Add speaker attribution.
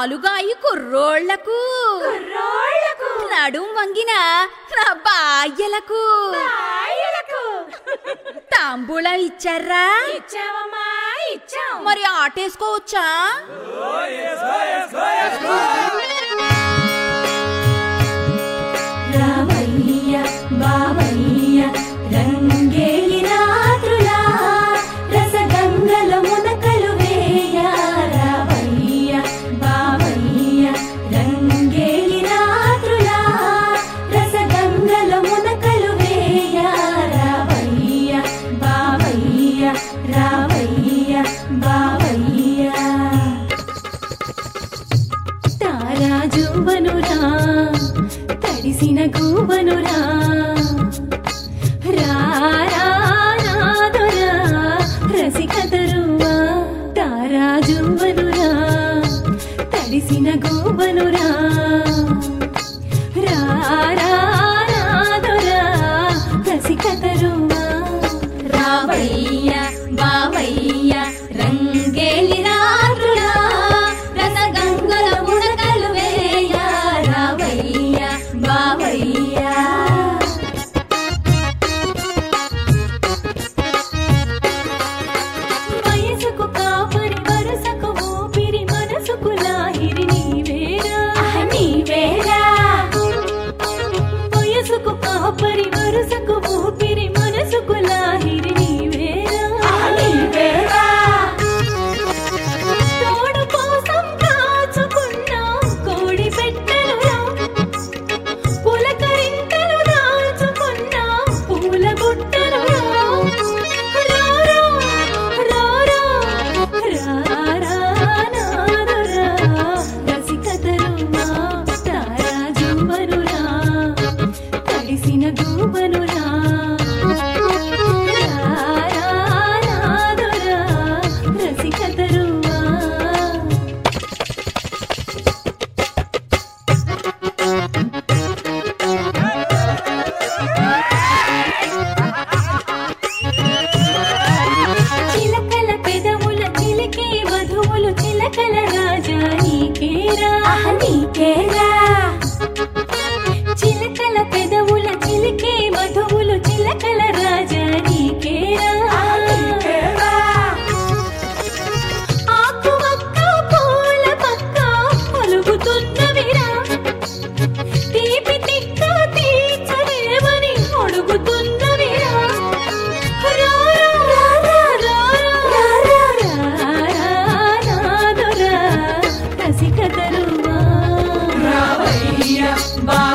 Speaker 1: నాలుగాయి కుర్రోళ్లకు
Speaker 2: కుర్రోళ్ళకు
Speaker 1: నడుం వంగిన నా బాయ్యలకు
Speaker 2: ఆయలకు
Speaker 1: తాంబూలం ఇచ్చారా
Speaker 2: ఇచ్చావమ్మా ఇచ్చాం
Speaker 1: మరి ఆటేసుకోవచ్చా
Speaker 2: రామయ్య బావయ్య రంగేలి రాత్రులా రసగంగల మునకలు వేయ రామయ్య బావయ్య రంగేలి రాత్రులా రసగంగల మునకలు వేయ రామయ్య బావయ్య రామయ్య బావయ్య తారాజువనురా తడిసిన గూవనురా రారానాదురా రసికతరువా తారాజువనురా తడిసిన గూవనురా రారానాదురా రసికతరువా రావయ్య బావయ్య రంగేలి రాత్రులా రసగంగల మునకలు వేయ రావయ్య బావయ్య వయసుకు కాపరి వరసకు ఊపిరి మనసుకు లాహిరి నీవేరా నీవేరా వయసుకు కాపరి వరసకు ఊపిరి మనసుకు లాహిరి నీవేరా నీవేరా తోడు కోసం కాచుకున్నా కోడి పెట్టెలురా పులకరింతలు దాచుకున్నా పూల బుట్టలురా రారా రారా రారా నాదురా రసికతరుమా తారాజువనురా తడిసిన గూబనురా రారా నాదురా రసికతరుమా చిలకల పెదవుల చిలికే వధువులు చిలకల రాజా నీకేరా నీకేరా చిలకల పెదవుల చిలికే వధువులు చిలకల రాజా నీకేరా ఆకు వక్క పూల పక్క పలుకుతున్నవిరా తీపి తిక్క తీర్చలేమని అడుగుతున్నవిరా రావయ్య బా